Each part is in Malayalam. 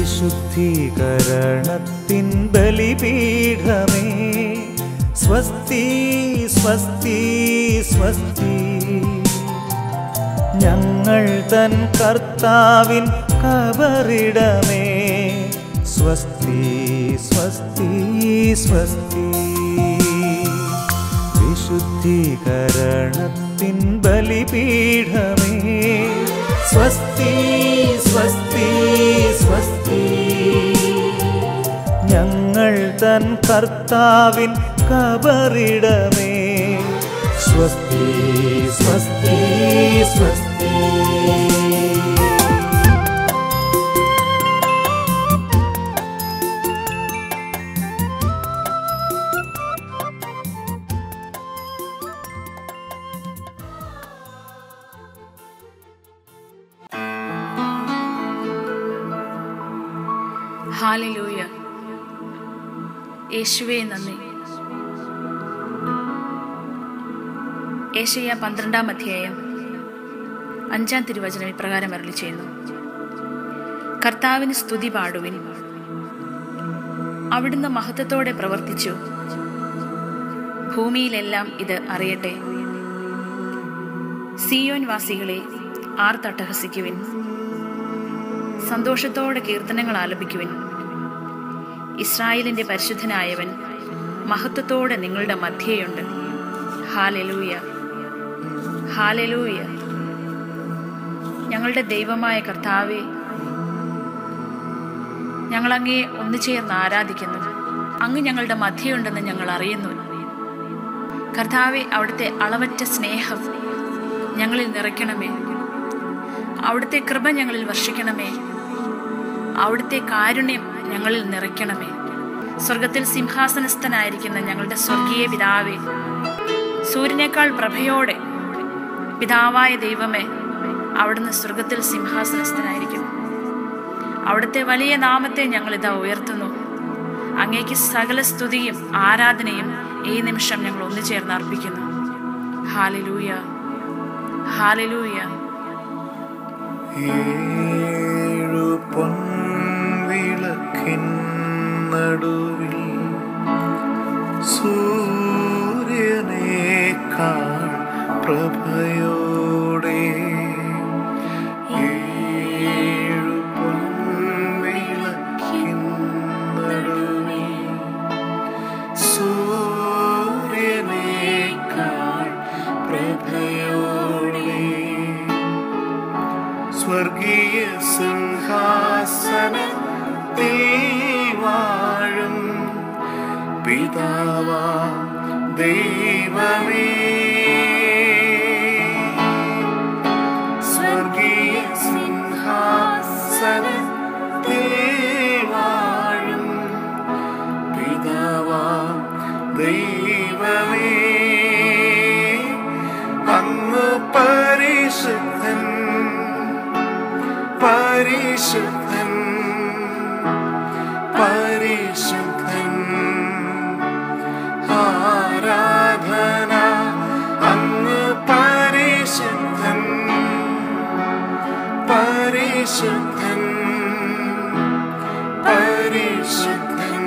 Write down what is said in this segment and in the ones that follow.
വിശുദ്ധീകരണത്തിൻ ബലിപീഠമേ സ്വസ്തി സ്വസ്തി സ്വസ്തി ഞങ്ങൾ തൻ കർത്താവിൻ കബറിടമേ സ്വസ്തി സ്വസ്തി സ്വസ്തി വിശുദ്ധീകരണത്തിൻ ബലിപീഠമേ സ്വസ്തി സ്വസ്തി സ്വസ്തി ഞങ്ങൾ തൻ കർത്താവിൻ കബറിടമേ സ്വസ്തി സ്വസ്തി സ്വസ്തി ഹാലലൂയ യേശുവേ നന്ദി ഏഷ്യ പന്ത്രണ്ടാം അധ്യായം അഞ്ചാം തിരുവചനം ഇപ്രകാരം അരളി ചെയ്യുന്നു കർത്താവിന് സ്തുതി പാടുവിൻ അവിടുന്ന് മഹത്വത്തോടെ പ്രവർത്തിച്ചു ഭൂമിയിലെല്ലാം ഇത് അറിയട്ടെ സിയോൻ വാസികളെ ആർത്തട്ടഹസിക്കുവിൻ സന്തോഷത്തോടെ കീർത്തനങ്ങൾ ആലപിക്കുവിൻ ഇസ്രായേലിന്റെ പരിശുദ്ധനായവൻ മഹത്വത്തോടെ നിങ്ങളുടെ മധ്യേയുണ്ട് ഹാലെലൂയ ഹാലെലൂയ ഞങ്ങളുടെ ദൈവമായ കർത്താവെ ഞങ്ങൾ അങ്ങയെ ഒന്നു ചേർന്ന് ആരാധിക്കുന്നു അങ്ങ് ഞങ്ങളുടെ മധ്യയുണ്ടെന്ന് ഞങ്ങൾ അറിയുന്നു കർത്താവെ അവിടുത്തെ അളവറ്റ സ്നേഹം ഞങ്ങളിൽ നിറയ്ക്കണമേ അവിടുത്തെ കൃപ ഞങ്ങളിൽ വർഷിക്കണമേ അവിടുത്തെ കാരുണ്യം ഞങ്ങളിൽ നിറയ്ക്കണമേ സ്വർഗത്തിൽ സിംഹാസനസ്ഥനായിരിക്കുന്ന ഞങ്ങളുടെ സ്വർഗീയ പിതാവേ സൂര്യനേക്കാൾ പ്രഭയോടെ പിതാവായ ദൈവമേ അവിടുന്ന് സ്വർഗത്തിൽ സിംഹാസനസ്ഥനായിരിക്കും അവിടുത്തെ വലിയ നാമത്തെ ഞങ്ങൾ ഇതാ ഉയർത്തുന്നു അങ്ങേക്ക് സകല സ്തുതിയും ആരാധനയും ഈ നിമിഷം ഞങ്ങൾ ഒന്നു ചേർന്ന് അർപ്പിക്കുന്നു ഹാലിലൂയ ഹാലിലൂയ ഏഴു പൊൻവിളക്കിൻ നടുവിൽ സൂര്യനേക്കാൾ പ്രഭയോടെ ഏഴു പൊൻവിളക്കിൻ നടുവിൽ സൂര്യനേക്കാൾ പ്രഭയോടെ സ്വർഗീയ സിംഹാസനത്തിൽ വാഴും പിതാവാ ദൈവമേ സ്വർഗീയ സിംഹാസനത്തിൽ വാഴും പിതാവാ ദൈവമേ അങ്ങ് പരിശുദ്ധൻ പരിശുദ്ധൻ പരിശുദ്ധൻ ആരാധന അങ്ങ് പരിശുദ്ധൻ പരിശുദ്ധൻ പരിശുദ്ധൻ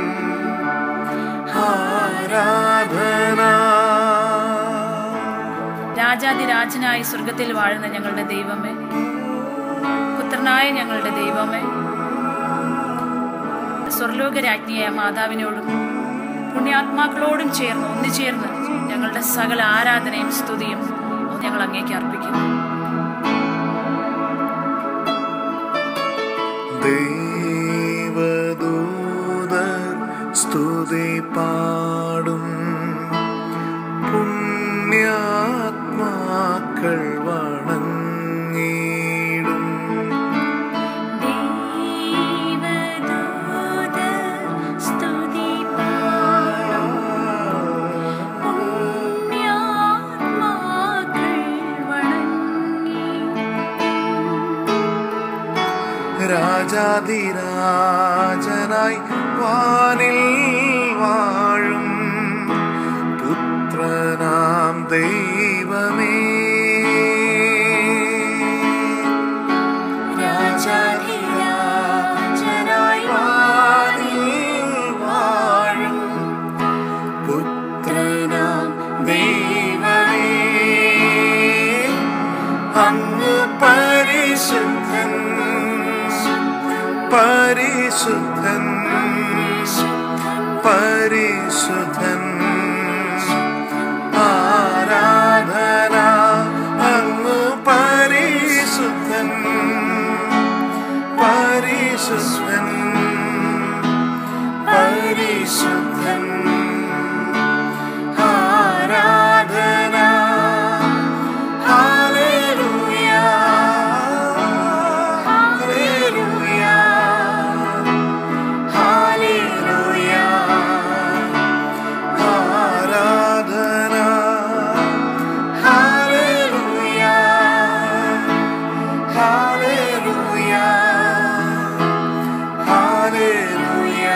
ആരാധന രാജാതിരാജനായി സ്വർഗത്തിൽ വാഴുന്ന ഞങ്ങളുടെ ദൈവമേ പുത്രനായ ഞങ്ങളുടെ ദൈവമേ സ്വർലോകരാജ്ഞിയായ മാതാവിനോടും പുണ്യാത്മാക്കളോടും ചേർന്ന് ഒന്നുചേർന്ന് ഞങ്ങളുടെ സകല ആരാധനയും സ്തുതിയും ഞങ്ങൾ അങ്ങേക്ക് അർപ്പിക്കുന്നു ദേവദൂതർ സ്തുതി പാടും പുണ്യാത്മാക്കൾ വണങ്ങിടും രാജാതിരാജനായി വാനിൽ വാഴും പുത്രനാം ദൈവമേ രാജാതിരാജനായി പരിശുദ്ധൻ പരിശുദ്ധൻ ആരാധന അങ്ങു പരിശുദ്ധൻ പരിശുദ്ധൻ പരിശുദ്ധൻ ആരാധന ഹല്ലേലൂയ ഹല്ലേലൂയ ഹല്ലേലൂയ ആരാധന ഹല്ലേലൂയ ഹല്ലേലൂയ ഹല്ലേലൂയ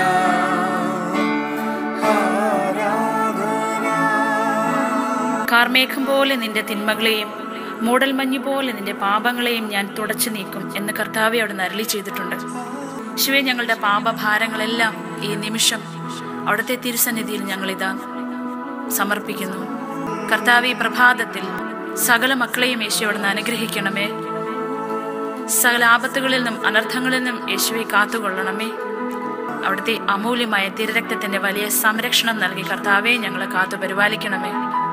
ആരാധന കാർമേഘം പോലെ നിന്റെ തിന്മകളെയും മൂടൽമഞ്ഞു പോലെ നിന്റെ പാപങ്ങളെയും ഞാൻ തുടച്ചു നീക്കും എന്ന് കർത്താവെ അവിടുന്ന് അരളി ചെയ്തിട്ടുണ്ട് ശിവേ ഞങ്ങളുടെ പാപഭാരങ്ങളെല്ലാം ഈ നിമിഷം അവിടുത്തെ തിരുസന്നിധിയിൽ ഞങ്ങളിതാ സമർപ്പിക്കുന്നു കർത്താവ് ഈ പ്രഭാതത്തിൽ സകല മക്കളെയും യേശു അവിടുന്ന് അനുഗ്രഹിക്കണമേ സകല ആപത്തുകളിൽ നിന്നും അനർത്ഥങ്ങളിൽ നിന്നും യേശുവെ കാത്തുകൊള്ളണമേ അവിടുത്തെ അമൂല്യമായ തിരരക്തത്തിന്റെ വലിയ സംരക്ഷണം നൽകി കർത്താവെ ഞങ്ങളെ കാത്തു പരിപാലിക്കണമേ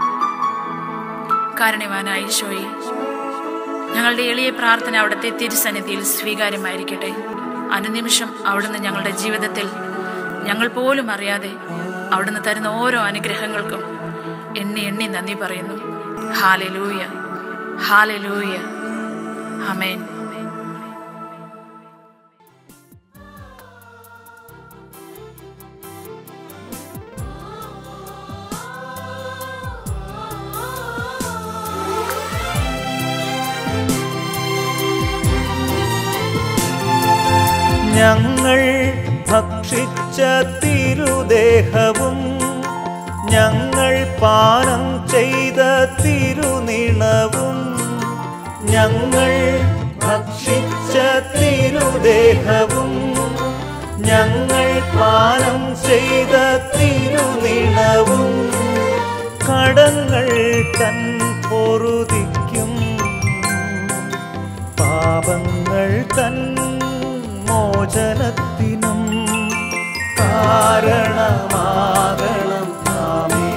കാരണവാനായ ഈശോയെ ഞങ്ങളുടെ എളിയ പ്രാർത്ഥന അവിടുത്തെ തിരുസന്നിധിയിൽ സ്വീകാര്യമായിരിക്കട്ടെ അനുനിമിഷം അവിടുന്ന് ഞങ്ങളുടെ ജീവിതത്തിൽ ഞങ്ങൾ പോലും അറിയാതെ അവിടുന്ന് തരുന്ന ഓരോ അനുഗ്രഹങ്ങൾക്കും എണ്ണി എണ്ണി നന്ദി പറയുന്നു ഹാലലൂയ ഹാലലൂയ അമേൻ ഞങ്ങൾ ഭക്ഷിച്ച തിരുദേഹവും ഞങ്ങൾ പാനം ചെയ്ത തിരുനിണവും ഞങ്ങൾ ഭക്ഷിച്ച തിരുദേഹവും ഞങ്ങൾ പാനം ചെയ്ത തിരുനിണവും കടങ്ങൾ തൻ പൊറുതിക്കും പാപങ്ങൾ തൻ മോചനത്തിനും കാരണമാകണം നാമേ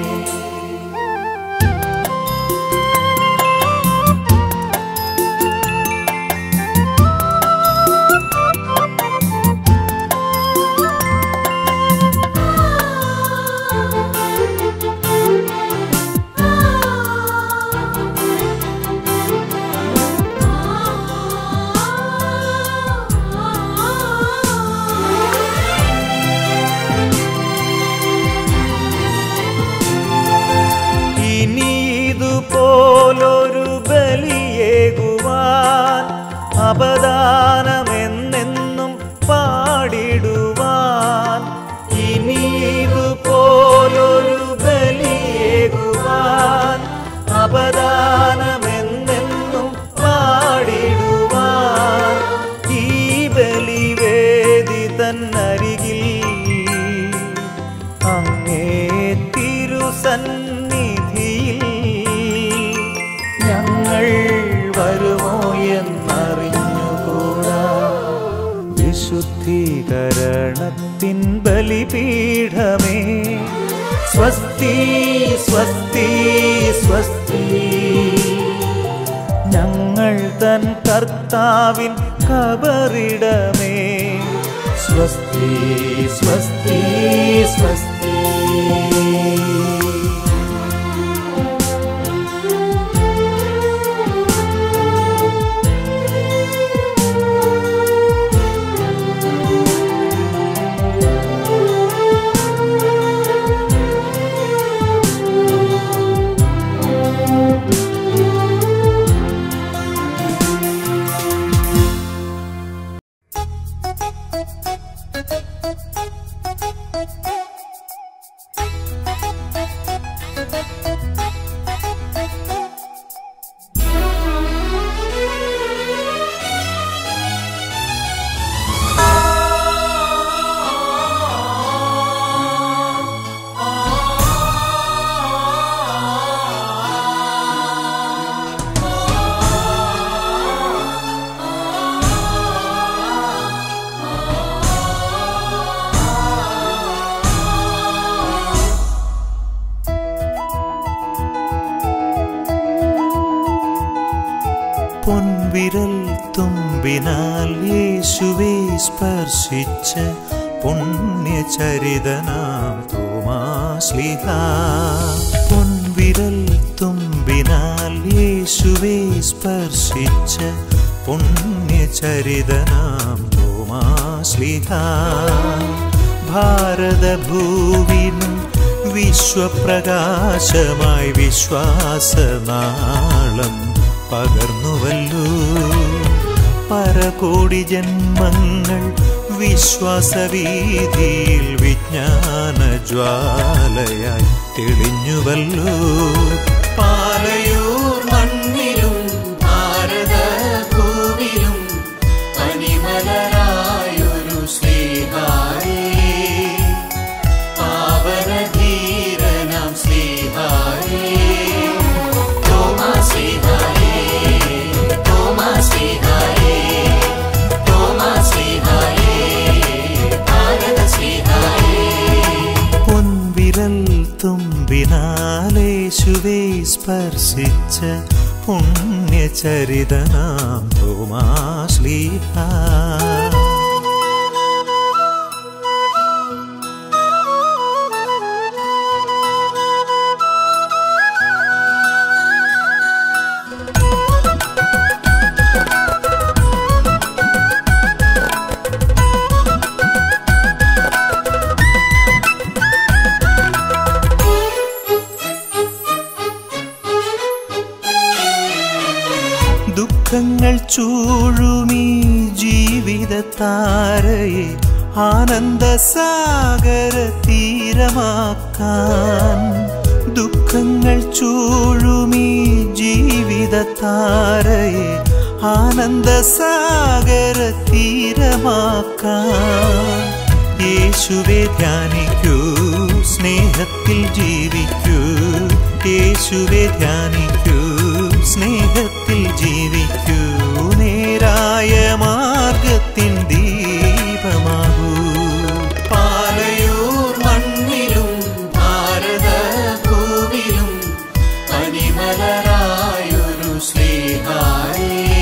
ഇനി ഇതുപോലൊരു ബലിയേകുവാൻ അപദാനമെന്നെന്നും പാടിടുവാൻ ഇനി ഇതുപോലൊരു ബലിയേകുവാൻ അപദാനമെന്നെന്നും പാടിടുവാൻ ഈ ബലിവേദി തന്നരികിൽ അങ്ങേ തിരുസന്നിധിയിൽ ഞങ്ങൾ വരുമോ എന്നറിഞ്ഞുകൂടാ വിശുദ്ധീകരണത്തിൻ ബലിപീഠമേ സ്വസ്തി സ്വസ്തി സ്വസ്തി ഞങ്ങൾ തൻ കർത്താവിൻ കബറിടമേ സ്വസ്തി സ്വസ്തി സ്വസ്തി Thank സ്പർശിച്ച പുണ്യചരിതനാം തോമാശ്ലിഹ പൊൻവിരൽ തുമ്പിനാൽ യേശുവെ സ്പർശിച്ച പുണ്യചരിതനാം തോമാശ്ലിഹ ഭാരതഭൂവിനും വിശ്വപ്രകാശമായി വിശ്വാസനാളം പകർന്നുവല്ലോ പരകോടി ജന്മങ്ങൾ വിശ്വാസവീതിയിൽ വിജ്ഞാന ജ്വാലയായി തെളിഞ്ഞുവല്ലോ പാലയൂർ മണ്ണിലും ഭാരത ഭൂവിലും പനിമലരായൊരു ശ്രീഹായേ പാവനധീരനാം ശ്രീഹായേ തോമാ ശ്രീഹായേ തോമാ ശ്രീഹായേ തോമാ ശ്രീഹായേ ഭാരത ശ്രീഹായേ പൊൻവിരൽ തുമ്പിനാലേശുവേ സ്പർശിച്ച പുണ്യചരിതനാം തോമാശ്ലീഹ ദുഃഖങ്ങൾ ചൂഴുമീ ജീവിതത്താരയെ ആനന്ദസാഗര തീരമാക്കാൻ ദുഃഖങ്ങൾ ചൂഴുമീ ജീവിതത്താരയെ ആനന്ദസാഗര തീരമാക്കാൻ യേശുവെ ധ്യാനിക്കൂ സ്നേഹത്തിൽ ജീവിക്കൂ യേശുവെ ധ്യാനിക്കൂ സ്നേഹത്തിൽ ജീവിക്കൂ നേരായ മാർഗത്തിൻ ദീപമാകൂ പാലയൂർ മണ്ണിലും ഭാരത ഭൂവിലും പനിമലരായൊരു ശ്രീഹായേ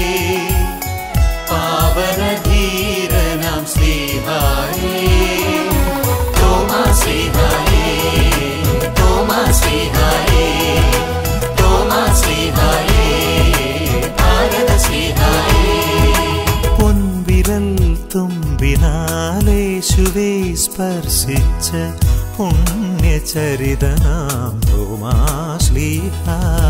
പാവനധീരനാം ശ്രീഹായേ തോമാ ശ്രീഹായേ തോമാ ശ്രീഹായേ തോമാ ശ്രീഹായേ ഭാരത ശ്രീഹായേ പൊൻവിരൽ തുമ്പിനാലേശുവേ സ്പർശിച്ച പുണ്യചരിതനാം തോമാശ്ലീഹ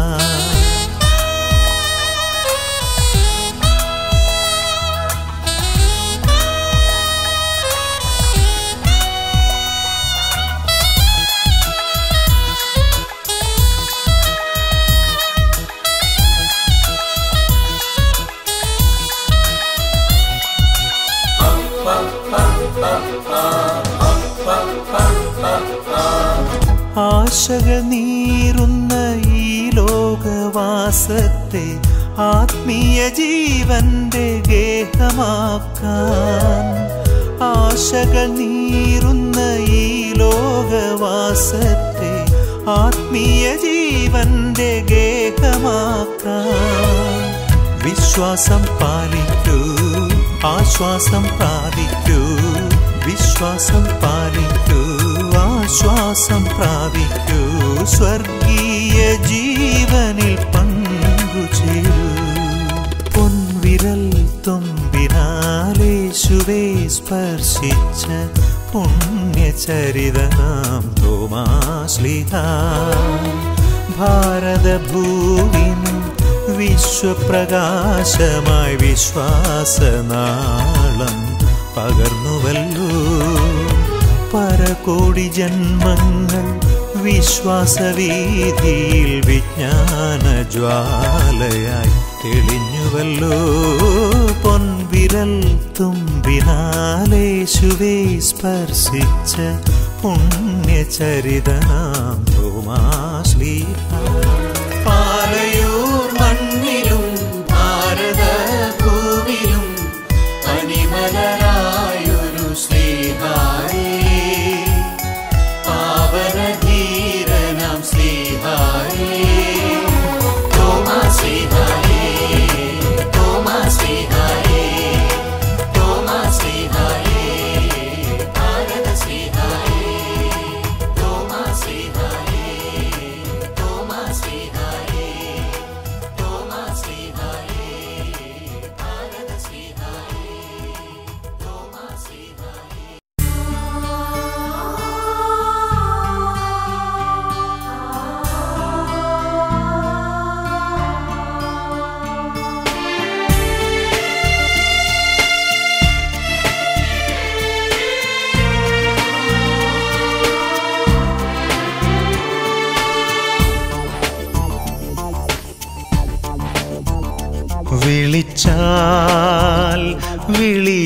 ആശകൾ നീറുന്ന ഈ ലോകവാസത്തെ ആത്മീയ ജീവന്റെ ഗേഹമാക്കാൻ ആശകൾ നീറുന്ന ഈ ലോകവാസത്തെ ആത്മീയ ജീവന്റെ ഗേഹമാക്കാൻ വിശ്വാസം പാലിക്കൂ ആശ്വാസം പ്രാപിക്കൂ വിശ്വാസം പാലിക്കൂ ആശ്വാസം പ്രാപിക്കൂ സ്വർഗീയ ജീവനിൽ പങ്കുചേരൂ പൊൻവിരൽ തുമ്പിനാലേശുവേ സ്പർശിച്ച പുണ്യചരിതനാം തോമാശ്ലിഹ ഭാരതഭൂവിനും വിശ്വപ്രകാശമായി വിശ്വാസനാളം പകർന്നുവല്ലോ പരകോടി ജന്മങ്ങൾ വിശ്വാസവീതിയിൽ വിജ്ഞാന ജ്വാലയായി തെളിഞ്ഞുവല്ലോ പൊൻവിരൽ തുമ്പിനാലേശുവേ സ്പർശിച്ച പുണ്യചരിതനാം തോമാശ്ലീഹ പാലയൂർ മണ്ണിലും ഭാരത ഭൂവിലും പനിമലരായൊരു ശ്രീഹായേ പാവനധീരനാം ശ്രീഹായേ തോമാ ശ്രീഹായേ തോമാ ശ്രീഹായേ തോമാ ശ്രീഹായേ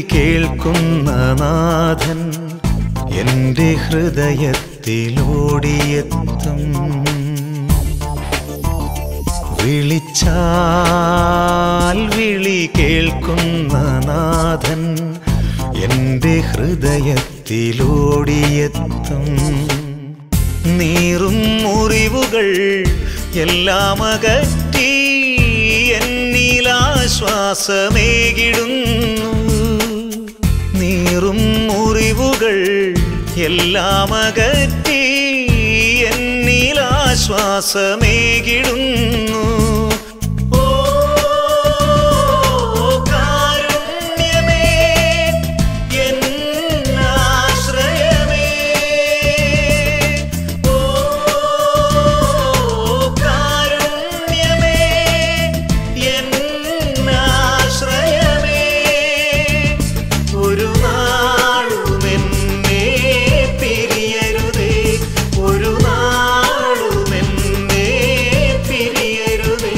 കേൾക്കുന്ന നാഥൻ എൻ്റെ ഹൃദയത്തിലോടിയെത്തും വിളിച്ചാൽ വിളി കേൾക്കുന്ന നാഥൻ എൻ്റെ ഹൃദയത്തിലോടിയെത്തും നീറും മുറിവുകൾ എല്ലാം അകറ്റി എന്നിലാശ്വാസമേകിടുന്നു നീറും മുറിവുകൾ എല്ലാം അകറ്റി എന്നിലാശ്വാസമേകിടുന്നു ഓ കാരുണ്യമേ എന്നാശ്രയമേ ഓ കാരുണ്യമേ എന്നാശ്രയമേ ഒരു നാളുമെന്നെ പിരിയരുതേ ഒരു നാളുമെന്നെ പിരിയരുതേ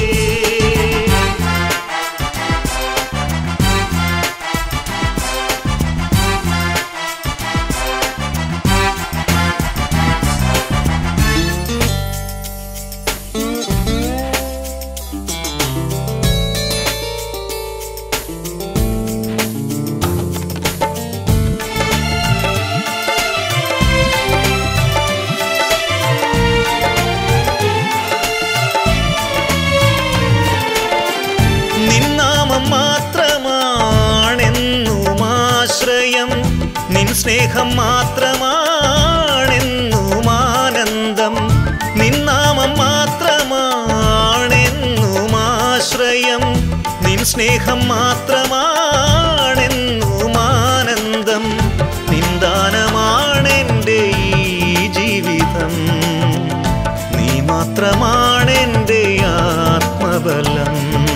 നിന്നാമം മാത്രമാണെന്നും ആശ്രയം നിൻ സ്നേഹം മാത്രമാണെന്നും ആനന്ദം നിന്നാമം മാത്രമാണെന്നും ആശ്രയം നിൻ സ്നേഹം മാത്രമാണെന്നും ആനന്ദം നിന്ദാനമാണെൻ്റെ ഈ ജീവിതം നീ മാത്രമാണെൻ്റെ ആത്മബലം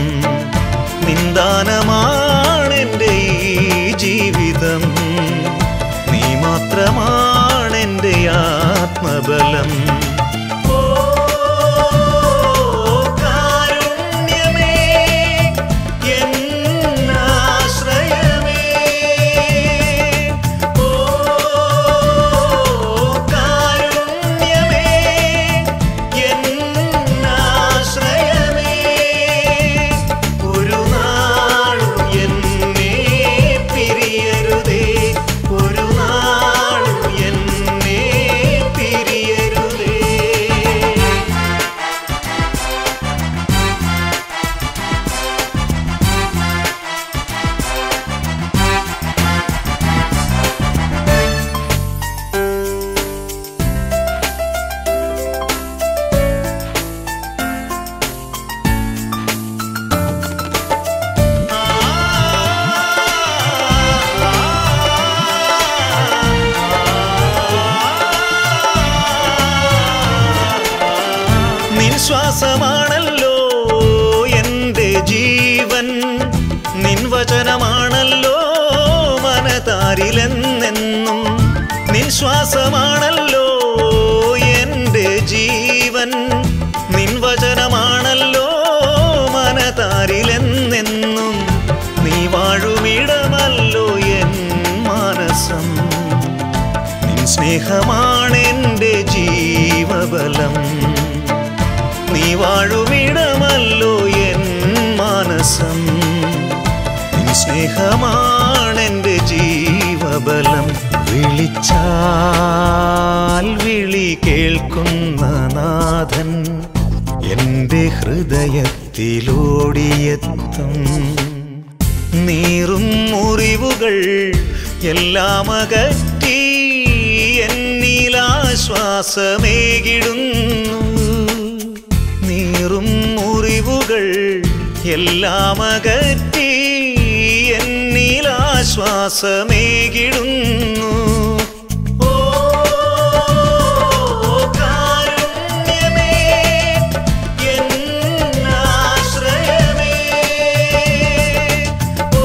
നിന്ദാനമാണെൻ്റെ ഈ ജീവിതം നീ മാത്രമാണെൻ്റെ ആത്മബലം ഓ കാരുണ്യമേ എന്നാശ്രയമേ ഓ കാരുണ്യമേ എന്നാശ്രയമേ ഒരു നാളും എന്നെ പിരിയരുതേ ഒരു നാളും എന്നെ പിരിയരുതേ നിൻ ശ്വാസമാണല്ലോ എൻ്റെ ജീവൻ നിൻ വചനമാണല്ലോ മനതാരിലെന്നെന്നും നിൻ ശ്വാസമാണല്ലോ എൻ്റെ ജീവൻ നിൻ വചനമാണല്ലോ മനതാരിലെന്നെന്നും നീ വാഴുമിടമല്ലോ എൻ മാനസം നിൻ സ്നേഹമാണെൻ്റെ ജീവബലം നീ വാഴുമിടമല്ലോ എൻ മാനസം നിൻ സ്നേഹമാണെൻ്റെ ജീവബലം വിളിച്ചാൽ വിളി കേൾക്കുന്ന നാഥൻ എൻ്റെ ഹൃദയത്തിലോടിയെത്തും നീറും മുറിവുകൾ എല്ലാം അകറ്റി എന്നിലാശ്വാസമേകിടുന്നു നീറും മുറിവുകൾ എല്ലാം അകറ്റി എന്നിലാശ്വാസമേകിടുന്നു ഓ കാരുണ്യമേ എന്നാശ്രയമേ ഓ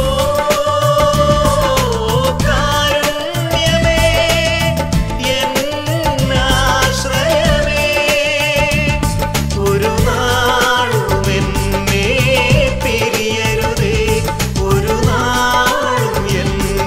കാരുണ്യമേ എന്നാശ്രയമേ ഒരു നാളും എന്നെ പിരിയരുതേ ഒരു നാളും എന്നെ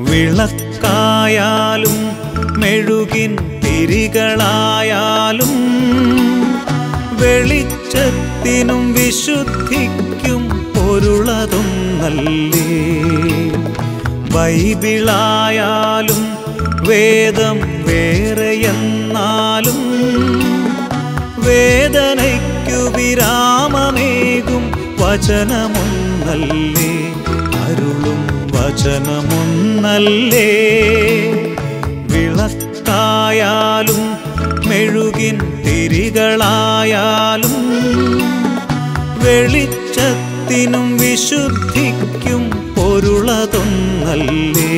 വിളക്കായാലും മെഴുകിൻ തിരികളായാലും വെളിച്ചത്തിനും വിശുദ്ധിക്കും പൊരുളതൊന്നല്ലേ ബൈബിളായാലും വേദം വേറെയെന്നാലും വേദനയ്ക്കു വിരാമമേകും വചനമൊന്നല്ലേ അരുളും വചനമൊന്നല്ലേ വിളക്കായാലും മെഴുകിൻ തിരികളായാലും വെളിച്ചത്തിനും വിശുദ്ധിക്കും പൊരുളതൊന്നല്ലേ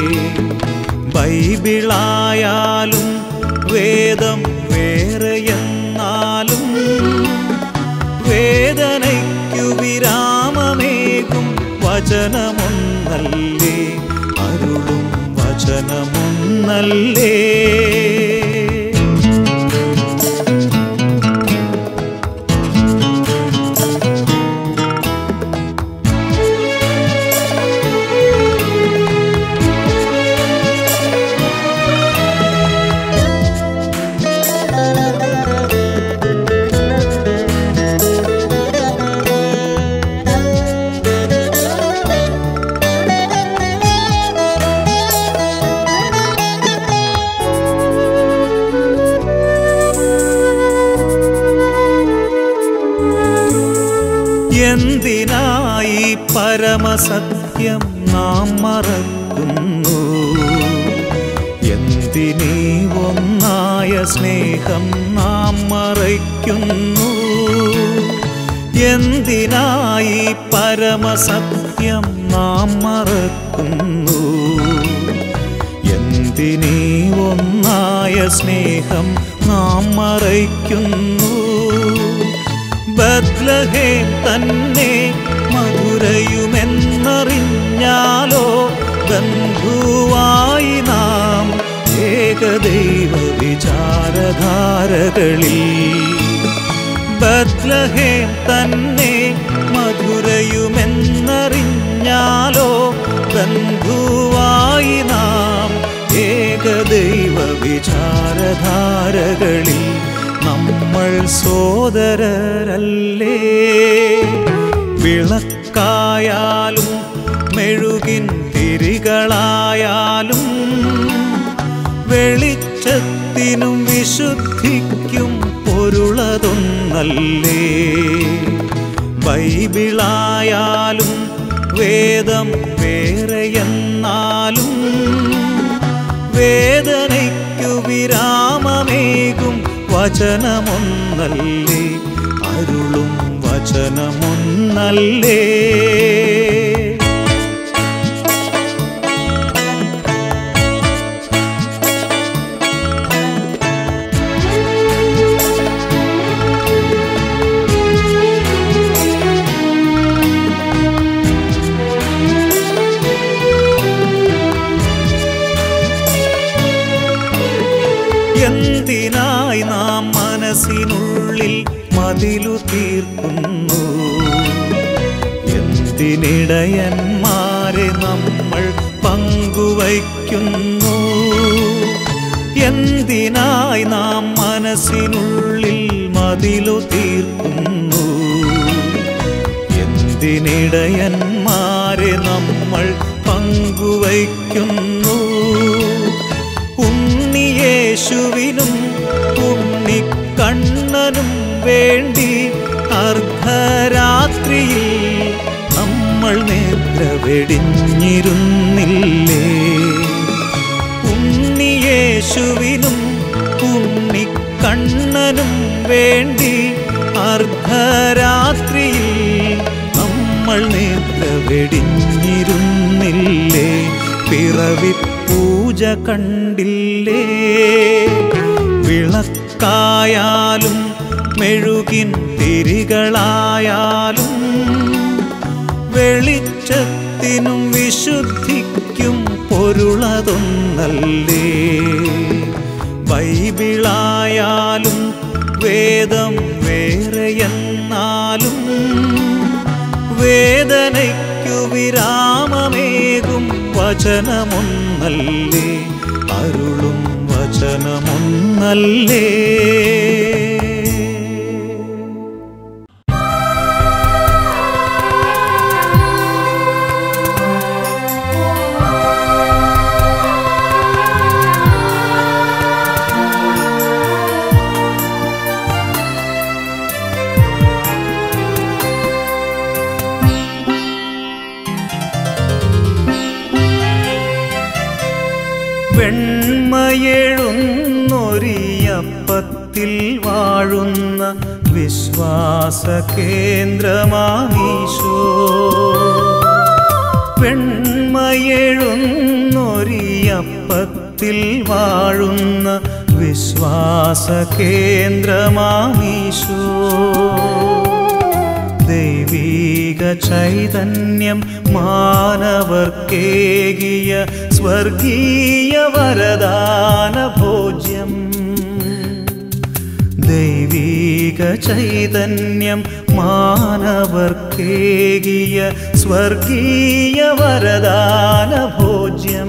ബൈബിളായാലും വേദം വേറെയെന്നാലും വേദനയ്ക്കു വിരാമമേകും വചനമൊന്നല്ലേ അരുളും വചനമൊന്നല്ലേ എന്തിനായി പരമസത്യം നാം മറക്കുന്നു എന്തിനീ ഒന്നായ സ്നേഹം നാം മറയ്ക്കുന്നു എന്തിനായി പരമസത്യം നാം മറക്കുന്നു എന്തിനീ ഒന്നായ സ്നേഹം നാം മറയ്ക്കുന്നു ബദ്ലഹേം തന്നെ മധുരയുമെന്നറിഞ്ഞാലോ ബന്ധുവായി നാം ഏകദൈവ വിചാരധാരകളിൽ ബദ്ലഹേം തന്നെ മധുരയുമെന്നറിഞ്ഞാലോ ബന്ധുവായി നാം ഏകദൈവ വിചാരധാരകളിൽ നമ്മൾ സോദരരല്ലേ വിളക്കായാലും മെഴുകിൻ തിരികളായാലും വെളിച്ചത്തിനും വിശുദ്ധിക്കും പൊരുളതൊന്നല്ലേ ബൈബിളായാലും വേദം വേറെയെന്നാലും വേദനയ്ക്കു വിരാമമേകും വചനമൊന്നല്ലേ അരുളും വചനമൊന്നല്ലേ എന്തിനായി നാം മനസ്സിനുള്ളിൽ മതിലു തീർക്കുന്നു എന്തിനിടയന്മാരെ നമ്മൾ പങ്കുവയ്ക്കുന്നു എന്തിനായി നാം മനസ്സിനുള്ളിൽ മതിലു തീർക്കുന്നു എന്തിനിടയന്മാരെ നമ്മൾ പങ്കുവയ്ക്കുന്നു ഉണ്ണിയേശുവിനും ഉണ്ണിക്കണ്ണനും വേണ്ടി അർദ്ധരാത്രിയിൽ നമ്മൾ നേത്ര വെടിഞ്ഞിരുന്നില്ലേ ഉണ്ണിയേശുവിനും ഉണ്ണിക്കണ്ണനും വേണ്ടി അർദ്ധരാത്രിയിൽ നമ്മൾ നേത്ര വെടിഞ്ഞിരുന്നില്ലേ പിറവി പൂജ കണ്ടില്ലേ വിളക്കായാലും മെഴുകിൻ തിരികളായാലും വെളിച്ചത്തിനും വിശുദ്ധിക്കും പൊരുളതൊന്നല്ലേ ബൈബിളായാലും വേദം വേറെയെന്നാലും വേദനയ്ക്കു വിരാമമേകും വച വചനമൊന്നല്ലേ അരുളും വചനമൊന്നല്ലേ വെണ്മയെഴുന്നൊരിയപ്പത്തിൽ വാഴുന്ന വിശ്വാസ കേന്ദ്രമാമീശോ വെണ്മയെഴുന്നൊരിയപ്പത്തിൽ വാഴുന്ന വിശ്വാസ കേന്ദ്രമാമീശോ ദൈവീക ചൈതന്യം മാനവർക്കേകിയ സ്വർഗീയ വരദാന ഭോജ്യം ദൈവീക ചൈതന്യം മാനവർക്കേകിയ സ്വർഗീയ വരദാന ഭോജ്യം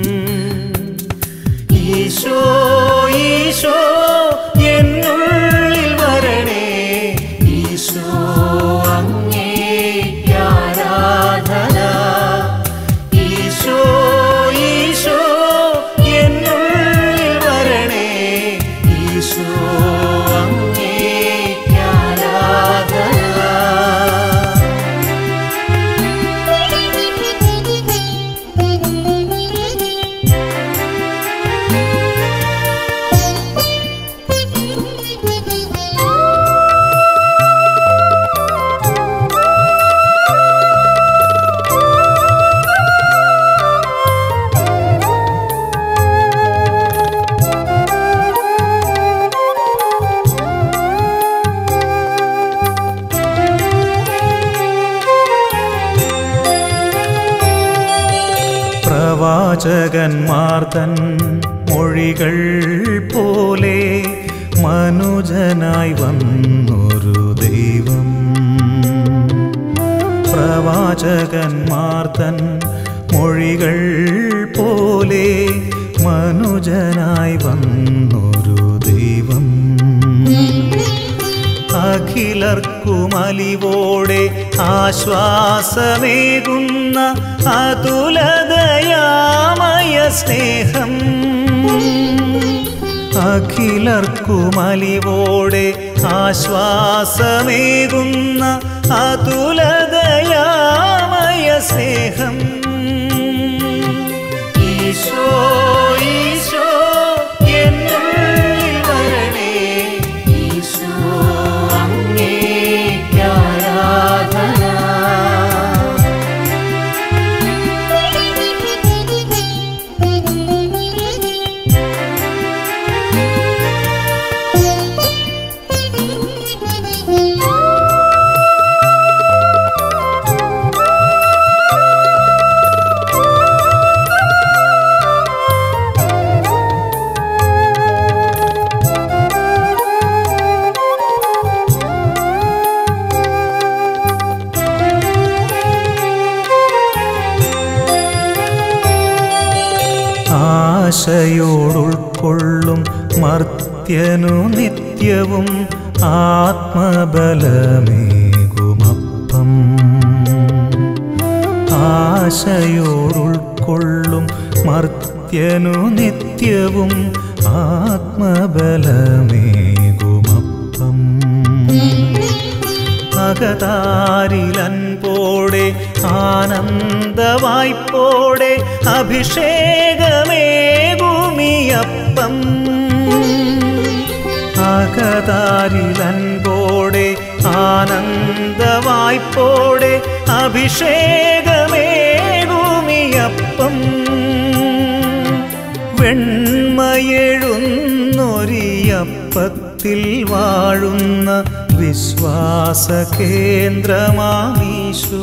ഈശോ ഈശോ എന്നുള്ളിൽ വരണേ ഈശോ അങ്ങേക്കാരാധന ഈശോ ഈശോ എന്നുള്ളിൽ വരണേ ഈശോ അങ്ങേക്കാരാധന പ്രവാചകന്മാർ തൻ മൊഴികൾ പോലെ മനുജനായി വന്നൊരു ദൈവം പ്രവാചകന്മാർ തൻ മൊഴികൾ പോലെ മനുജനായി വന്നൊരു ദൈവം അഖിലർക്കുമലിവോടെ ആശ്വാസമേകുന്ന അതുലതയാമയ സ്നേഹം അഖിലർക്കുമലിവോടെ ആശ്വാസമേകുന്ന അതുലതയാമയ സ്നേഹം ഈശോ ഈശോ എന്നുള്ളിൽ വരണേ ഈശോ അങ്ങേക്കാരാധന ആശയോടുൾക്കൊള്ളും മർത്യനു നിത്യവും ആത്മബലമേകുമപ്പം ആശയോടുൾക്കൊള്ളും മർത്യനു നിത്യവും ആത്മബലമേകുമപ്പം അകതാരിലൻപോടെ ആനന്ദവായ്പോടെ അഭിഷേകമേകുമിയപ്പം അകതാരിലൻപോടെ ആനന്ദവായ്പോടെ അഭിഷേകമേകുമിയപ്പം വെണ്മയെഴുന്നൊരിയപ്പത്തിൽ വാഴുന്ന വിശ്വാസ കേന്ദ്രമാമീശോ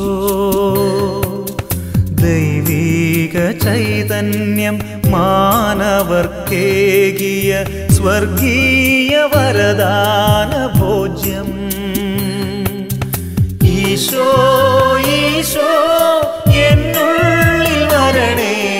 ദൈവീക ചൈതന്യം മാനവർക്കേകിയ സ്വർഗീയ വരദാന ഭോജ്യം ഈശോ ഈശോ എന്നുള്ളിൽ വരണേ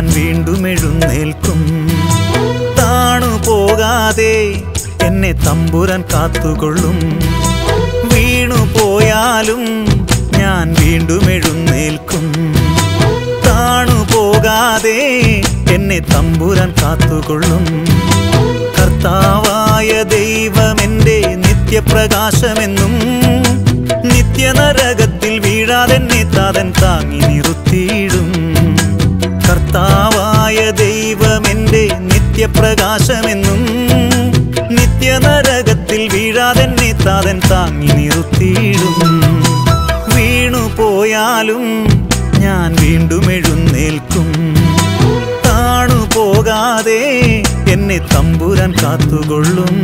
ഞാൻ വീണ്ടും എഴുന്നേൽക്കും താണു പോകാതെ എന്നെ തമ്പുരാൻ കാത്തുകൊള്ളും വീണു പോയാലും ഞാൻ വീണ്ടും എഴുന്നേൽക്കും താണു പോകാതെ എന്നെ തമ്പുരാൻ കാത്തുകൊള്ളും കർത്താവായ ദൈവമെന്റെ നിത്യപ്രകാശമെന്നും നിത്യനരകത്തിൽ വീഴാതെന്നെ താതൻ താങ്ങി നിർത്തിയിടും കർത്താവായ ദൈവമെന്റെ നിത്യപ്രകാശമെന്നും നിത്യനരകത്തിൽ വീഴാതെന്നെ താതൻ താങ്ങി നിർത്തിയിടും വീണു പോയാലും ഞാൻ വീണ്ടും എഴുന്നേൽക്കും താണു പോകാതെ എന്നെ തമ്പുരാൻ കാത്തുകൊള്ളും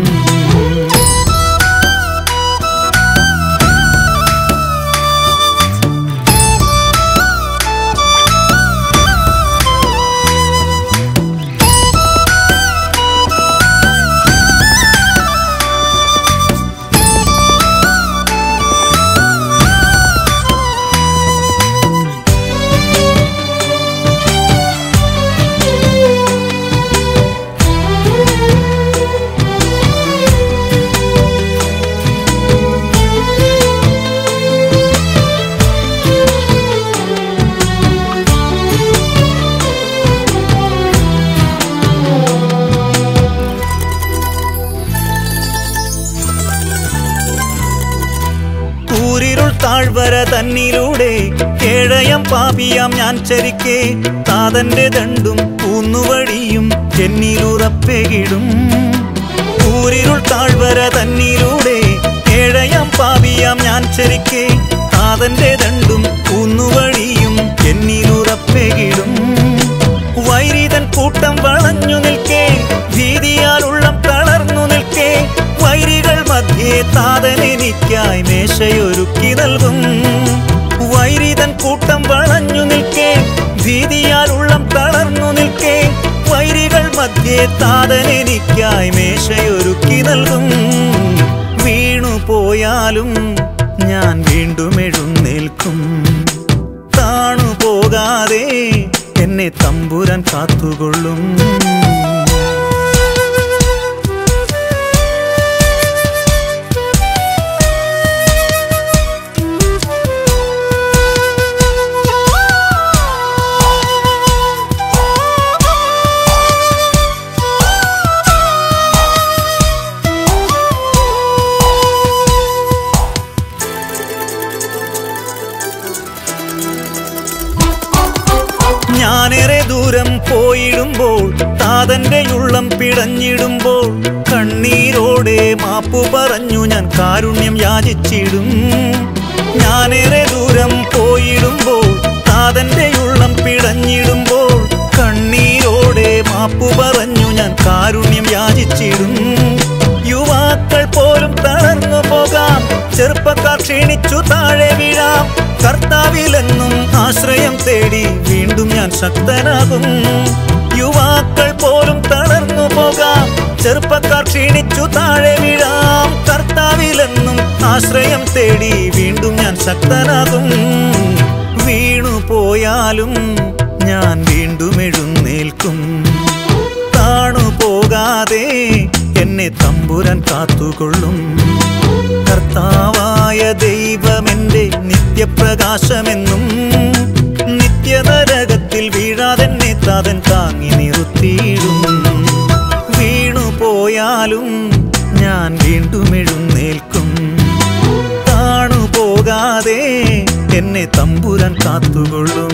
കൂരിരുൾ താഴ്വര തന്നിലൂടെ കേഴയം പാപിയാം ഞാൻ ചരിക്കെ താതന്റെ ദണ്ടും കൂന്നുവഴിയും എന്നിലുറപ്പെകിടും കൂരിരുൾ താഴ്വര തന്നിലൂടെ കേഴയം പാപിയാം ഞാൻ ചരിക്കെ താതന്റെ ദണ്ടും കൂന്നുവഴിയും എന്നിലുറപ്പെകിടും വൈരിതൻ കൂട്ടം വളഞ്ഞു നിൽക്കേ ഭീതിയാൽ ഉള്ളം തളർന്നു നിൽക്കേ വൈരികൾ മധ്യേ താതൻ എനിക്കായി മേശയൊരുക്കി നൽകും വൈരിതൻ കൂട്ടം വളഞ്ഞു നിൽക്കേ ഭീതിയാൽ ഉള്ളം തളർന്നു നിൽക്കേ വൈരികൾ മധ്യേ താതൻ എനിക്കായി മേശയൊരുക്കി നൽകും വീണു പോയാലും ഞാൻ വീണ്ടും എഴുന്നേൽക്കും താണു പോകാതെ എന്നെ തമ്പുരാൻ കാത്തുകൊള്ളും ഞാനേറെ ദൂരം പോയിടുമ്പോൾ താതന്റെ ഉള്ളം പിടഞ്ഞിടുമ്പോൾ കണ്ണീരോടെ മാപ്പു പറഞ്ഞു ഞാൻ കാരുണ്യം യാചിച്ചിടും ഞാനേറെ ദൂരം പോയിടുമ്പോൾ താതന്റെ ഉള്ളം പിടഞ്ഞിടുമ്പോൾ കണ്ണീരോടെ മാപ്പു പറഞ്ഞു ഞാൻ കാരുണ്യം യാചിച്ചിടും യുവാക്കൾ പോലും തളർന്നു പോകാം ചെറുപ്പക്കാർ ക്ഷീണിച്ചു താഴെ വീഴാം കർത്താവിലെന്നും ആശ്രയം തേടി വീണ്ടും ഞാൻ ശക്തനാകും യുവാക്കൾ പോലും തളർന്നു പോകാം ചെറുപ്പക്കാർ ക്ഷീണിച്ചു താഴെ വീഴാം കർത്താവിലെന്നും ആശ്രയം തേടി വീണ്ടും ഞാൻ ശക്തനാകും വീണു പോയാലും ഞാൻ വീണ്ടും എഴുന്നേൽക്കും താണു പോകാതെ എന്നെ തമ്പുരാൻ കാത്തുകൊള്ളും കർത്താവായ ദൈവമെന്റെ നിത്യപ്രകാശമെന്നും നിത്യനരകത്തിൽ വീഴാതെന്നെ താതൻ താങ്ങി നിർത്തിയിടും വീണു പോയാലും ഞാൻ വീണ്ടും എഴുന്നേൽക്കും താണു പോകാതെ എന്നെ തമ്പുരാൻ കാത്തുകൊള്ളും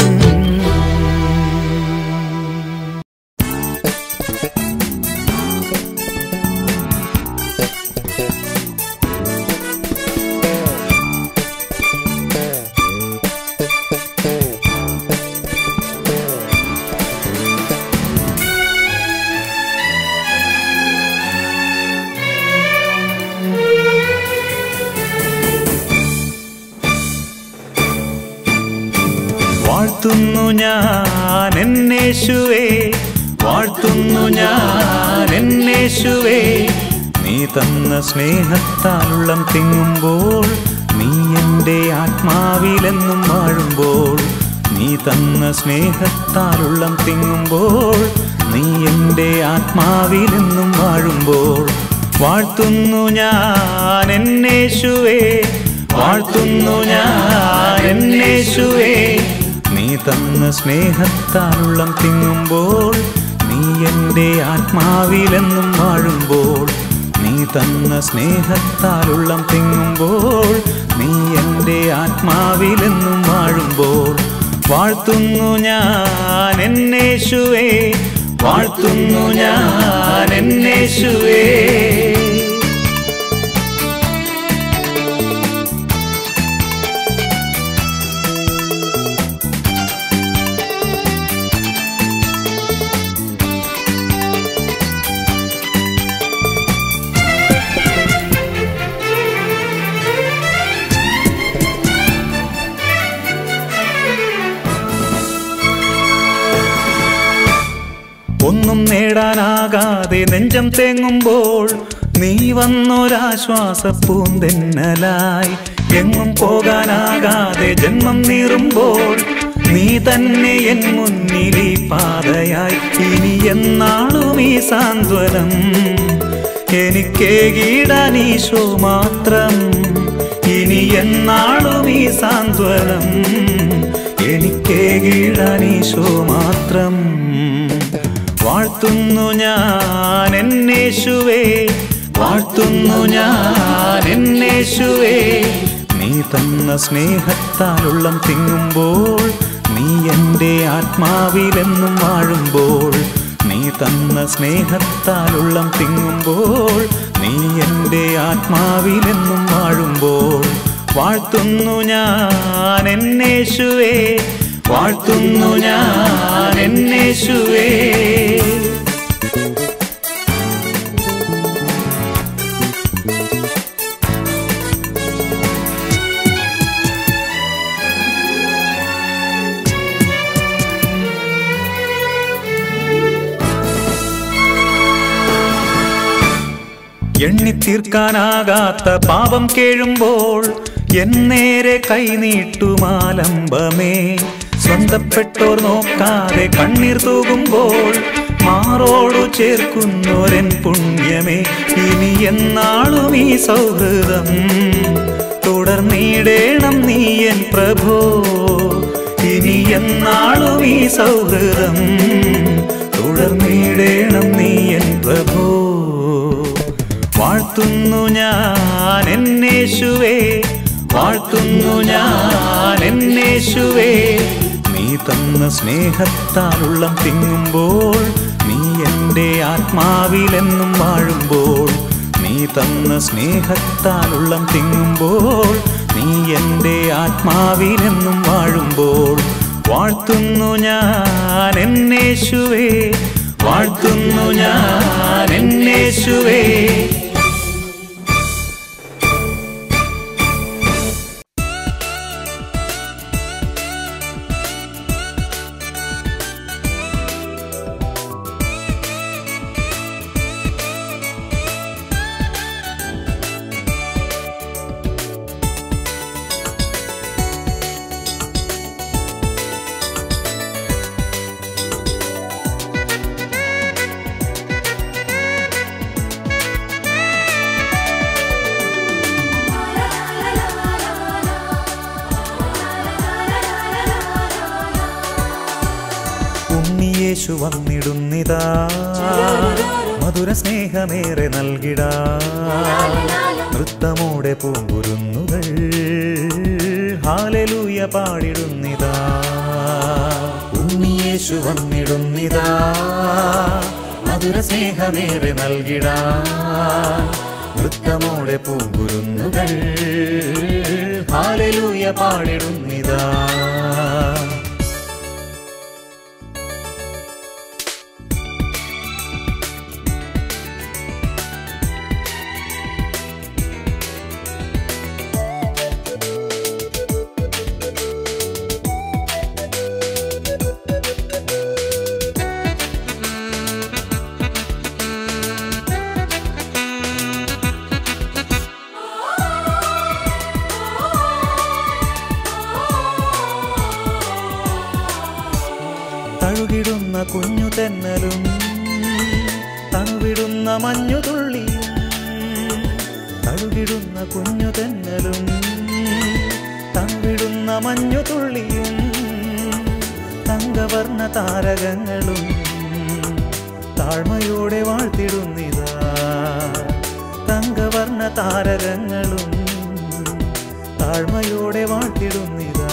വാഴ്ത്തുന്നു ഞാൻ എന്നേശുവേ വാഴ്ത്തുന്നു ഞാൻ എന്നേശുവേ നീ തന്ന സ്നേഹത്താലുള്ളം തിങ്ങുമ്പോൾ നീ എൻ്റെ ആത്മാവിലെന്നും വാഴുമ്പോൾ നീ തന്ന സ്നേഹത്താലുള്ളം തിങ്ങുമ്പോൾ നീ എൻ്റെ ആത്മാവിലെന്നും വാഴുമ്പോൾ വാഴ്ത്തുന്നു ഞാൻ എന്നേശുവേ വാഴ്ത്തുന്നു ഞാൻ എന്നേശുവേ നീ തന്ന സ്നേഹത്താലുള്ളം തിങ്ങുമ്പോൾ നീ എൻ്റെ ആത്മാവിലെന്നും വാഴുമ്പോൾ നീ തന്ന സ്നേഹത്താലുള്ളം തിങ്ങുമ്പോൾ നീ എൻ്റെ ആത്മാവിലെന്നും വാഴുമ്പോൾ വാഴ്ത്തുന്നു ഞാൻ എന്നേശുവേ വാഴ്ത്തുന്നു ഞാൻ എന്നേശുവേ ഒന്നും നേടാനാകാതെ നെഞ്ചം തേങ്ങുമ്പോൾ നീ വന്നൊരാശ്വാസ പൂന്തെന്നലായി എങ്ങും പോകാനാകാതെ ജന്മം നീറുമ്പോൾ നീ തന്നെ എൻ മുന്നിൽ ഈ പാതയായി ഇനി എന്നാളും ഈ സാന്ത്വനം എനിക്കേകിടാൻ ഈശോ മാത്രം ഇനി എന്നാളും ഈ സാന്ത്വനം എനിക്കേകിടാൻ ഈശോ മാത്രം വാഴ്ത്തുന്നു ഞാൻ എന്നേശുവേ വാഴ്ത്തുന്നു ഞാൻ എന്നേശുവേ നീ തന്ന സ്നേഹത്താലുള്ളം തിങ്ങുമ്പോൾ നീ എൻ്റെ ആത്മാവിലെന്നും വാഴുമ്പോൾ നീ തന്ന സ്നേഹത്താലുള്ളം തിങ്ങുമ്പോൾ നീ എൻ്റെ ആത്മാവിലെന്നും വാഴുമ്പോൾ വാഴ്ത്തുന്നു ഞാൻ എന്നേശുവേ വാഴ്ത്തുന്നു ഞാൻ എന്നേശുവേ എണ്ണിത്തീർക്കാനാകാത്ത പാപം കേഴുമ്പോൾ എന്നേരെ കൈനീട്ടുമാലംബമേ സ്വന്തപ്പെട്ടോർ നോക്കാതെ കണ്ണീർ തൂകുമ്പോൾ മാറോടു ചേർക്കുന്നോരൻ പുണ്യമേ ഇനി എന്നാളും ഈ സൗഹൃദം തുടർന്നിടേണം നീ എൻ പ്രഭോ ഇനി എന്നാളും ഈ സൗഹൃദം തുടർന്നിടേണം നീ എൻ പ്രഭോ വാഴ്ത്തുന്നു ഞാൻ എന്നേശുവേ വാഴ്ത്തുന്നു ഞാൻ എന്നേശുവേ നീ തന്ന സ്നേഹത്താലുള്ളം തിങ്ങുമ്പോൾ നീ എൻ്റെ ആത്മാവിലെന്നും വാഴുമ്പോൾ നീ തന്ന സ്നേഹത്താലുള്ളം തിങ്ങുമ്പോൾ നീ എൻ്റെ ആത്മാവിലെന്നും വാഴുമ്പോൾ വാഴ്ത്തുന്നു ഞാൻ എന്നേശുവേ വാഴ്ത്തുന്നു ഞാൻ എന്നേശുവേ ഉണ്ണിയേശു വന്നിടുന്നിതാ മധുര സ്നേഹമേറെ നൽകിടാ നൃത്തമോടെ പൂങ്കുരുന്നുകൾ ഹാലലൂയ പാടിടുന്നിതാ ഉണ്ണിയേശു വന്നിടുന്നിതാ മധുര സ്നേഹമേറെ നൽകിടാ നൃത്തമോടെ പൂങ്കുരുന്നുകൾ ഹാലലൂയ പാടിടുന്നിതാ Oh കുഞ്ഞു തെന്നലും തണുവിടുന്ന മഞ്ഞുതുള്ളിയും തഴുകിടുന്ന കുഞ്ഞു തെന്നലും തണുവിടുന്ന മഞ്ഞുതുള്ളിയും തങ്കവർണ്ണ താരകങ്ങളും താഴ്മയോടെ വാഴ്ത്തിടുന്നിതാ തങ്കവർണ്ണ താരകങ്ങളും താഴ്മയോടെ വാഴ്ത്തിടുന്നിതാ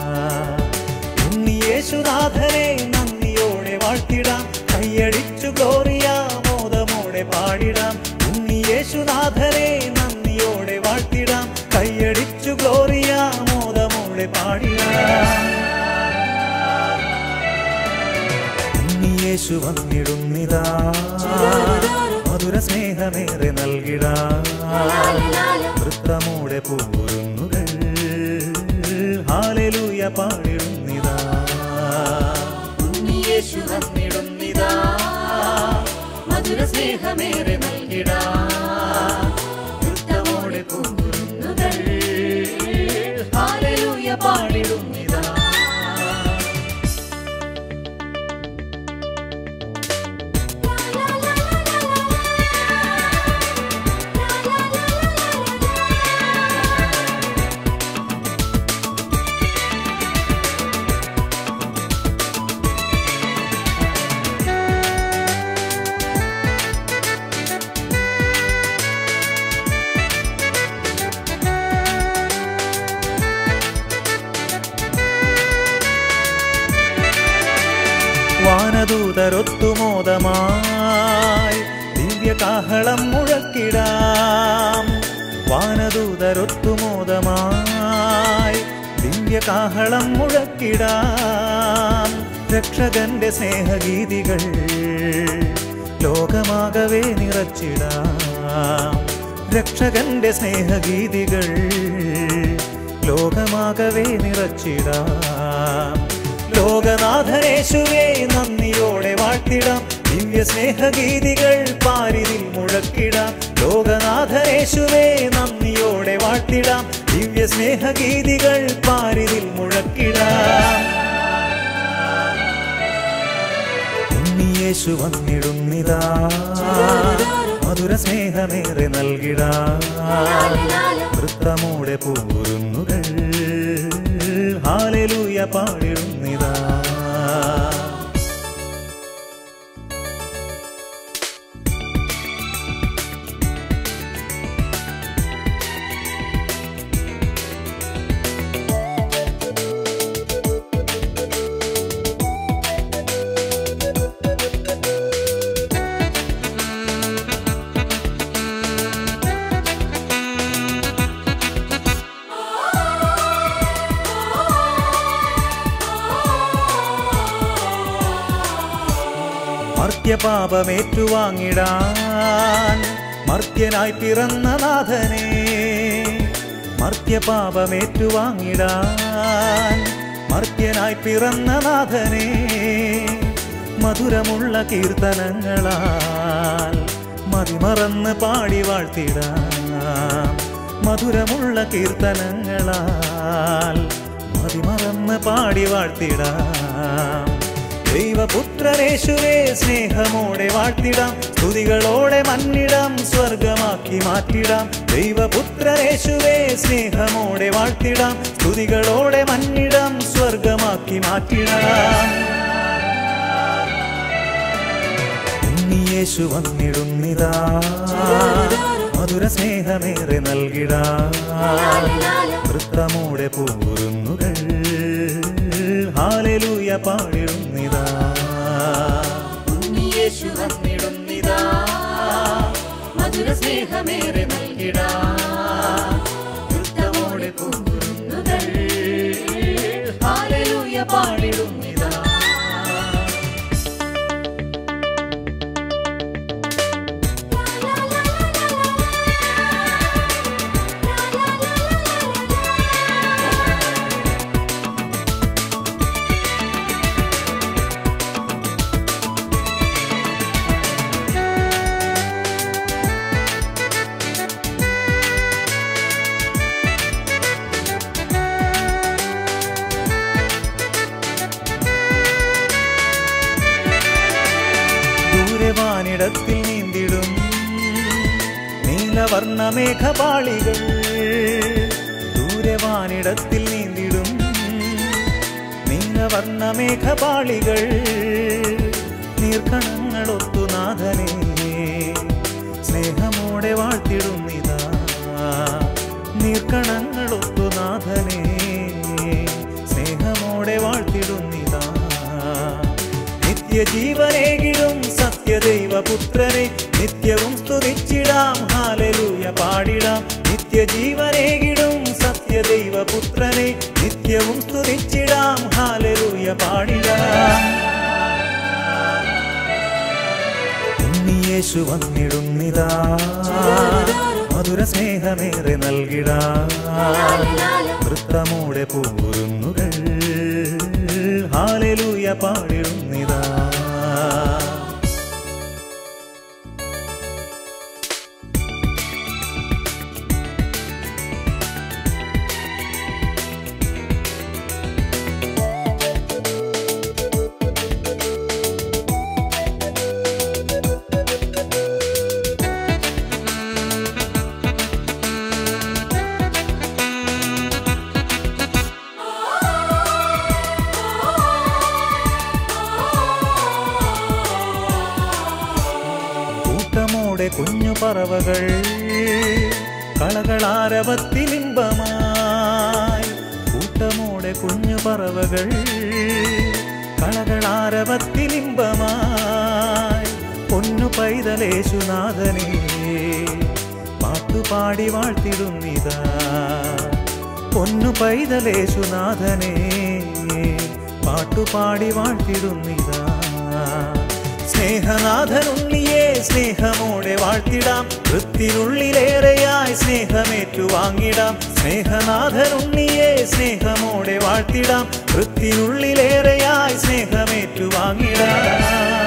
ഉണ്ണിയേശുനാഥനെ നന്ദിയോടെ വാഴ്ത്തിടാം കൈയടിച്ചു ഗ്ലോറിയ മോദമോടെ പാടിടാം ഉണ്ണിയേശുനാഥനെ നന്ദിയോടെ വാഴ്ത്തിടാം കൈയടിച്ചു ഗ്ലോറിയ മോദമോടെ പാടിടാം ഉണ്ണിയേശു വന്നിടുന്നിതാ മധുര സ്നേഹമേറെ നൽകിടാ വൃത്തമൂടെ പൂരുന്നുകൾ ഹാലലൂയ പാടിടുന്നിതാ ഉണ്ണിയേശു വന്നിടുന്നിതാ മധുര സ്നേഹമേറെ നൽകിടാ വൃത്തമോടെ പൂരുന്നുകൾ ഹാലലൂയ പാടിടുന്നിതാ വാനദൂതരൊത്തുമോദമായി ദിവ്യകാഹളം മുഴക്കിടാം വാനദൂതരൊത്തുമോദമായി ദിവ്യകാഹളം മുഴക്കിടാം രക്ഷകന്റെ സ്നേഹഗീതികൾ ലോകമാകവേ നിറച്ചിടാം രക്ഷകന്റെ സ്നേഹഗീതികൾ ലോകമാകവേ നിറച്ചിടാം ലോകനാഥനേശുവേ നന്ദിയോടെ വാഴ്ത്തിടാം ദിവ്യ സ്നേഹഗീതികൾ പാരിതിൽ മുഴക്കിടാം ലോകനാഥനേശുവേ നന്ദിയോടെ വാഴ്ത്തിടാം ദിവ്യ സ്നേഹഗീതികൾ പാരിതിൽ മുഴക്കിടാം ഉണ്ണിയേശു വന്നിടുന്നിതാ മധുര സ്നേഹമേറെ നൽകിടാ വൃത്തമൂടെ പൂരുന്നുകൾ ഹാലലൂയ പാടിടുന്നിതാ മർത്യപാപമേറ്റുവാങ്ങിടാൻ മർത്യനായി പിറന്ന നാഥനെ മർത്യപാപമേറ്റുവാങ്ങിടാൻ മർത്യനായി പിറന്ന നാഥനെ മധുരമുള്ള കീർത്തനങ്ങളാൽ മതിമറന്ന് പാടി വാഴ്ത്തിടാം മധുരമുള്ള കീർത്തനങ്ങളാൽ മതിമറന്ന് പാടി വാഴ്ത്തിടാം ദൈവപുത്രനേശുവേ സ്നേഹമോടെ വാഴ്ത്തിടാം സ്തുതികളോടെ മന്നിടം സ്വർഗമാക്കി മാറ്റിടാം ദൈവപുത്രനേശുവേ സ്നേഹമോടെ വാഴ്ത്തിടാം സ്തുതികളോടെ മന്നിടം സ്വർഗമാക്കി മാറ്റിടാം ഉണ്ണിയേശു വന്നിടുന്നിതാ മധുര സ്നേഹമേറെ നൽകിടാ വൃത്തമൂടെ പൂരുന്നുകൾ ഹാലലൂയ പാടിടുന്നിതാ ഉണ്ണിയേശു വന്നിടുന്നിതാ മധുര സ്നേഹമേറെ നൽകിടാ വൃത്തമോടെ പൂരുന്നുകൾ ഹാലലൂയ പാടിടുന്നിതാ ദൂരവാനിടത്തിൽ നീന്തിടും നീലവർണ്ണ മേഘപാളികൾ ദൂരവാനിടത്തിൽ നീന്തിടും നീലവർണ്ണ മേഘപാളികൾ നീർക്കണങ്ങളൊത്തു നാഥനെ സ്നേഹമോടെ വാഴ്ത്തിടുന്നിതാ നീർക്കണങ്ങളൊത്തു നാഥനെ സ്നേഹമോടെ വാഴ്ത്തിടുന്നിതാ നിത്യജീവനേകിടും സത്യദൈവപുത്രനെ നിത്യവും സ്തുതിച്ചിടാം ഹാലലൂയ പാടിടാം നിത്യജീവനേകിടും സത്യദൈവപുത്രനെ നിത്യവും സ്തുതിച്ചിടാം ഹാലലൂയ പാടിടാം ഉണ്ണിയേശു വന്നിടുന്നിതാ മധുര സ്നേഹമേറെ നൽകിടാ നൃത്തമോടെ പൂങ്കുരുന്നുകൾ ഹാലലൂയ പാടിടുന്നിതാ കൂട്ടമോടെ കുഞ്ഞു പറവകൾ കളകളാരവത്തിലിമ്പമായി കൂട്ടമോടെ കുഞ്ഞു പറവകൾ കളകളാരവത്തിലിമ്പമായി പൊന്നു പൈതലേശുനാഥനെ പാട്ടുപാടി വാഴ്ത്തിടുന്നിതാ പൊന്നു പൈതലേശുനാഥനെ പാട്ടുപാടി വാഴ്ത്തിടുന്നിതാ സ്നേഹനാഥനുണ്ണിയെ സ്നേഹമോടെ വാഴ്ത്തിടാം വൃത്തിനുള്ളിലേറെയായി സ്നേഹമേറ്റു വാങ്ങിടാം സ്നേഹനാഥനുണ്ണിയെ സ്നേഹമോടെ വാഴ്ത്തിടാം വൃത്തിനുള്ളിലേറെയായി സ്നേഹമേറ്റു വാങ്ങിടാം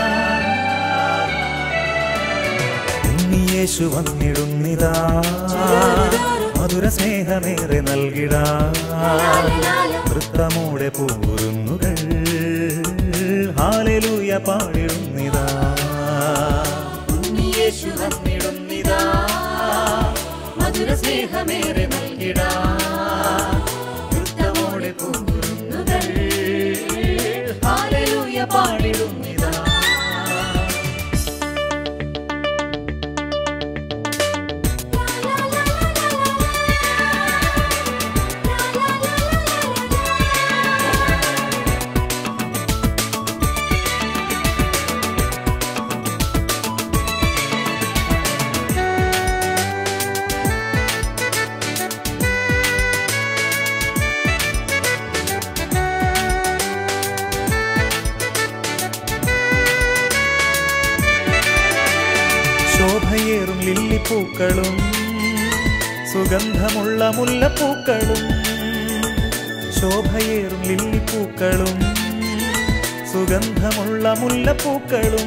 ഉണ്ണിയേശു വന്നിടുന്നിതാ മധുര സ്നേഹമേറെ നൽകിടാ നൃത്തമോടെ പൂങ്കുരുന്നുകൾ ഹാലലൂയ പാടിടുന്നിതാ ഉണ്ണിയേശു വന്നിടുന്നിതാ മധുര സ്നേഹമേറെ നൽകിടാ നൃത്തമോടെ പൂങ്കുരുന്നുകൾ ഹാലലൂയ പാടിടുന്നിതാ ശോഭയേറും ലില്ലിപ്പൂക്കളും സുഗന്ധമുള്ള മുല്ലപ്പൂക്കളും ശോഭയേറും ലില്ലിപ്പൂക്കളും സുഗന്ധമുള്ള മുല്ലപ്പൂക്കളും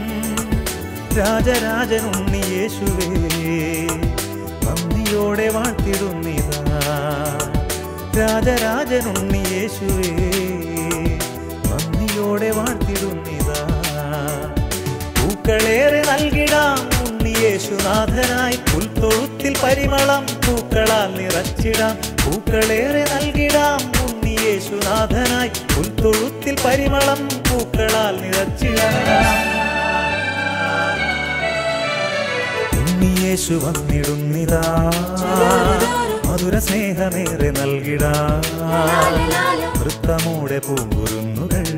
രാജരാജനുണ്ണി യേശുവേ നന്ദിയോടെ വാഴ്ത്തിടുന്നിതാ രാജരാജനുണ്ണി യേശുവേ നന്ദിയോടെ വാഴ്ത്തിടുന്നിതാ പൂക്കളേറെ നൽകിടാം ഉണ്ണിയേശുനാഥനായി പുൽത്തൊഴുത്തിൽ പരിമളം പൂക്കളാൽ നിറച്ചിടാം പൂക്കളേറെ നൽകിടാം ഉണ്ണിയേശുനാഥനായി പുൽത്തൊഴുത്തിൽ പരിമളം പൂക്കളാൽ നിറച്ചിടാം ഉണ്ണിയേശു വന്നിടുന്നിതാ മധുര സ്നേഹമേറെ നൽകിടാ നൃത്തമോടെ പൂങ്കുരുന്നുകൾ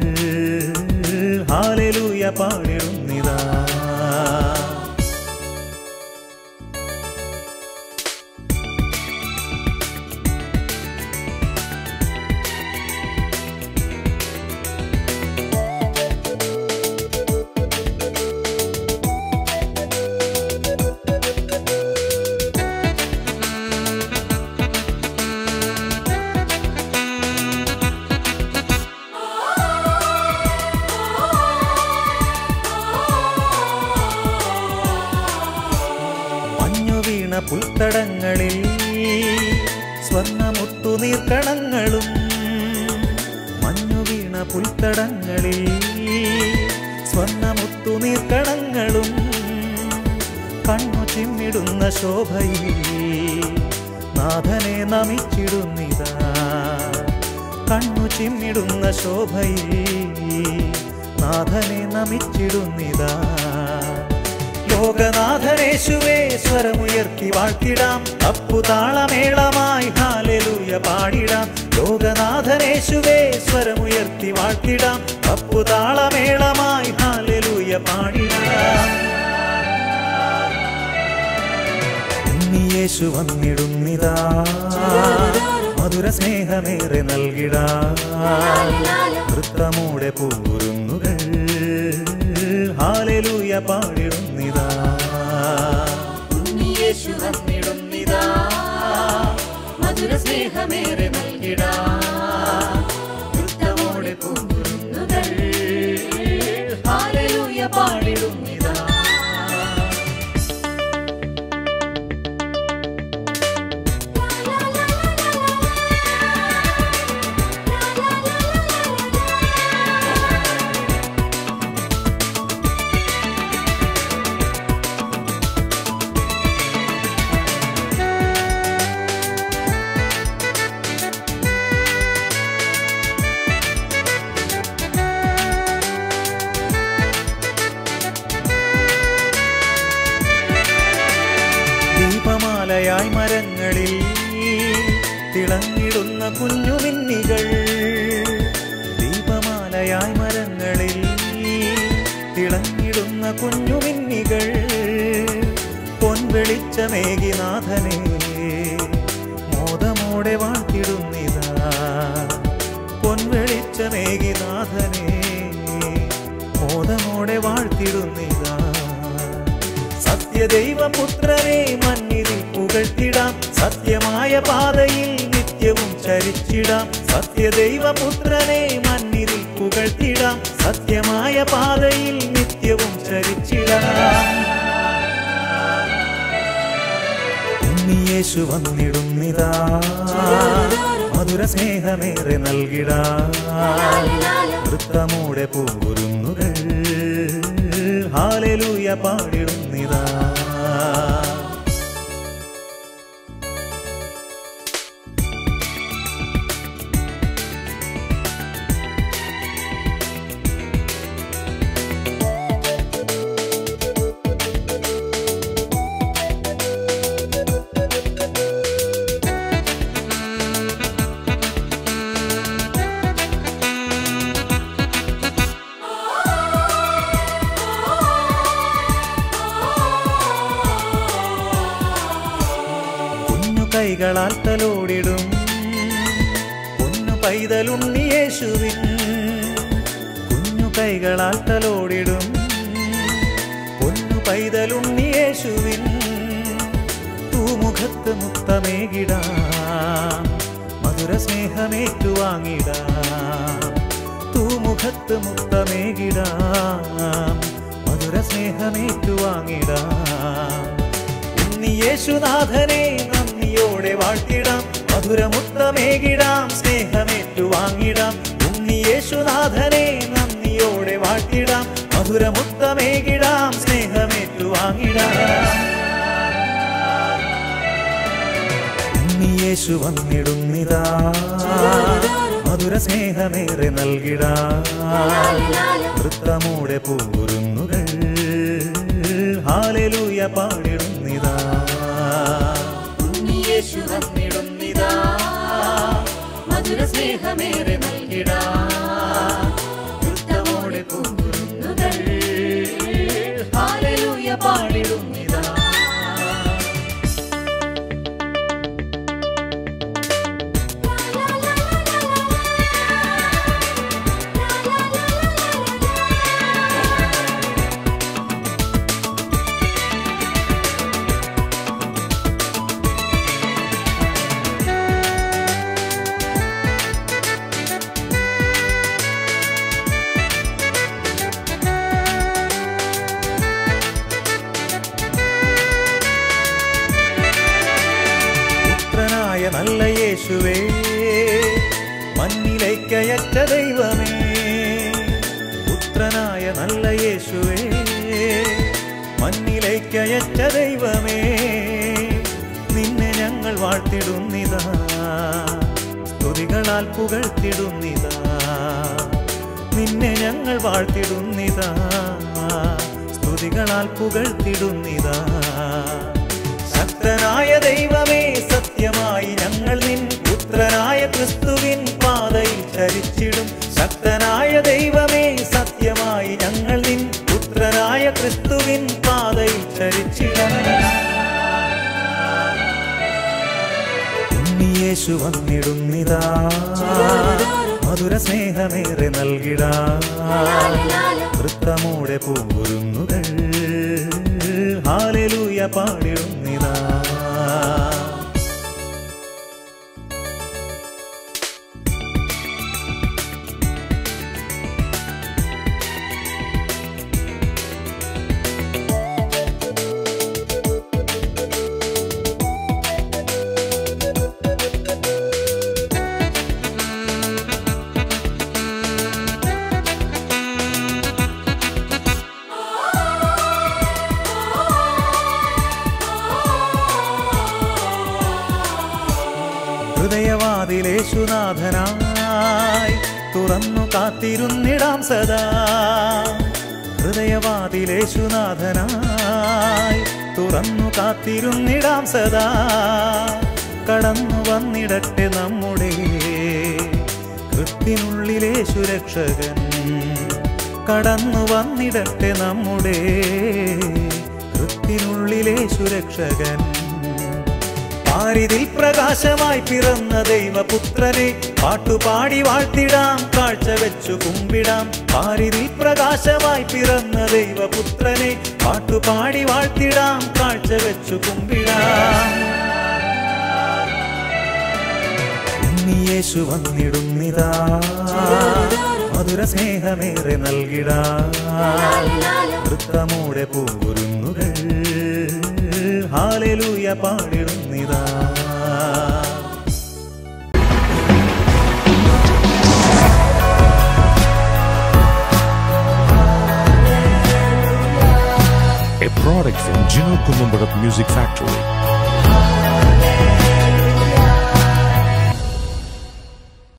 ഹാലലൂയ പാടിടുന്നിതാ മഞ്ഞു വീണ പുൽത്തടങ്ങളിൽ സ്വർണ്ണമുത്തു നീർക്കണങ്ങളും മഞ്ഞു വീണ പുൽത്തടങ്ങളിൽ സ്വർണ്ണമുത്തു നീർക്കണങ്ങളും കണ്ണു ചിമ്മിടുന്ന ശോഭയിൽ നാഥനെ നമിച്ചിടുന്നിതാ കണ്ണു ചിമ്മിടുന്ന ശോഭയിൽ നാഥനെ നമിച്ചിടുന്നിതാ ലോകനാഥനേശുവേ സ്വരമുയർത്തി വാഴ്ത്തിടാം അപ്പുതാളമേളമായി ഹാലലൂയ പാടിടാം ലോകനാഥനേശുവേ സ്വരമുയർത്തി വാഴ്ത്തിടാം അപ്പുതാളമേളമായി ഹാലലൂയ പാടിടാം ഉണ്ണിയേശു വന്നിടുന്നിതാ മധുര സ്നേഹമേറെ നൽകിടാ നൃത്തമൂടെ പൂരുന്നുകൾ ഹാലലൂയ പാടിടുന്നിതാ ഉണ്ണിയേശു വന്നിടുന്നിതാ മധുര സ്നേഹമേറെ നൽകിടാ നൃത്തമോടെ പൂരുന്നുകൾ ഹാലലൂയ പാടിടുന്നിതാ ദീപമാലയായി മരങ്ങളിൽ തിളങ്ങിടുന്ന കുഞ്ഞുമിന്നികൾ ദീപമാലയായി മരങ്ങളിൽ തിളങ്ങിടുന്ന കുഞ്ഞുമിന്നികൾ പൊൻവെളിച്ചമേകിനാഥനെ മോദമോടെ വാഴ്ത്തിടുന്നിതാ പൊൻവെളിച്ചമേകിനാഥനെ മോദമോടെ വാഴ്ത്തിടുന്നിതാ സത്യദൈവപുത്രനെ മണ്ണിൽ പുകഴ്ത്തിടാം സത്യമായ പാതയിൽ നിത്യവും ചരിച്ചിടാം സത്യദൈവപുത്രനെ മണ്ണിൽ പുകഴ്ത്തിടാം സത്യമായ പാതയിൽ നിത്യവും ചരിച്ചിടാം ഉണ്ണിയേശു വന്നിടുന്നിതാ മധുര സ്നേഹമേറെ നൽകിടാ നൃത്തമൂടെ പൂരുന്നുകൾ ഹാലലൂയ പാടിടുന്നിതാ കുഞ്ഞു കൈകളാൽ തലോടിടും കുഞ്ഞു പൈതലുണ്ണിയേശുവിൻ കുഞ്ഞു കൈകളാൽ തലോടിടും കുഞ്ഞു പൈതലുണ്ണിയേശുവിൻ തൂമുഖത്ത് മുത്തമേകിടാം മധുര സ്നേഹമേറ്റുവാങ്ങിടാം തൂമുഖത്ത് മുത്തമേകിടാം മധുര സ്നേഹമേറ്റുവാങ്ങിടാം ഉണ്ണിയേശുനാഥനെ നന്ദിയോടെ വാഴ്ത്തിടാം മധുരമുത്തമേകിടാം സ്നേഹമേറ്റുവാങ്ങിടാം ഉണ്ണിയേശുനാഥനെ നന്ദിയോടെ വാഴ്ത്തിടാം മധുരമുത്തമേകിടാം സ്നേഹമേറ്റുവാങ്ങിടാം ഉണ്ണിയേശു വന്നിടുന്നിതാ മധുര സ്നേഹമേറെ നൽകിടാ നൃത്തമൂടെ പൂരുന്നുകൾ ഹാലലൂയ പാടിടുന്നിതാ ഉണ്ണിയേശു വന്നിടുന്നിതാ മധുര സ്നേഹമേറെ നൽകിടാ നൃത്തമോടെ പൂരുന്നുകൾ ഹാലലൂയ പാടിടുന്നിതാ പുത്രനായ നല്ല യേശുവേ മണ്ണിലേക്കയറ്റ ദൈവമേ പുത്രനായ നല്ല യേശുവേ മണ്ണിലേക്ക് എനിക്കയച്ച ദൈവമേ നിന്നെ ഞങ്ങൾ വാഴ്ത്തിടുന്നിതാ സ്തുതികളാൽ പുകഴ്ത്തിടുന്നിതാ നിന്നെ ഞങ്ങൾ വാഴ്ത്തിടുന്നിതാ സ്തുതികളാൽ പുകഴ്ത്തിടുന്നിതാ ശക്തനായ ദൈവമേ സത്യമായി ഞങ്ങൾ നിൻ പുത്രനായ ക്രിസ്തുവിൻ പാതയിൽ ചരിച്ചിടും ശക്തനായ ദൈവമേ സത്യമായി ഞങ്ങൾ നിൻ പുത്രനായ ക്രിസ്തുവിൻ പാതയിൽ ചരിച്ചിടും ഉണ്ണിയേശു വന്നിടുന്നിതാ മധുര സ്നേഹമേറെ നൽകിടാ വൃത്തമൂടെ പൂരുന്നുകൾ ഹാലലൂയ പാടിടുന്നിതാ ഹൃദയവാതിലേശുനാഥനായി തുറന്നു കാത്തിരുന്നിടാം സദാ ഹൃദയവാതിലേശുനാഥനായി തുറന്നു കാത്തിരുന്നിടാം സദാ കടന്നു വന്നിടട്ടെ നമ്മുടെ കൃത്തിനുള്ളിലെ സുരക്ഷകൻ കടന്നു വന്നിടട്ടെ നമ്മുടെ കൃത്തിനുള്ളിലെ സുരക്ഷകൻ പാരിതിൽ പ്രകാശമായി പിറന്ന ദൈവപുത്രനെ പാട്ടുപാടി വാഴ്ത്തിടാം കാഴ്ച വെച്ചു കുമ്പിടാം പാരിതിൽ പ്രകാശമായി പിറന്ന ദൈവപുത്രനെ പാട്ടുപാടി വാഴ്ത്തിടാം കാഴ്ച വെച്ചു കുമ്പിടാം ഉണ്ണിയേശു വന്നിടുന്നിതാ മധുര സ്നേഹമേറെ നൽകിടാ വൃത്തമൂടെ പൂരുന്നുകൾ ഹാലലൂയ പാടിടുന്നിതാ a product from Gino Columbarat Music Factory.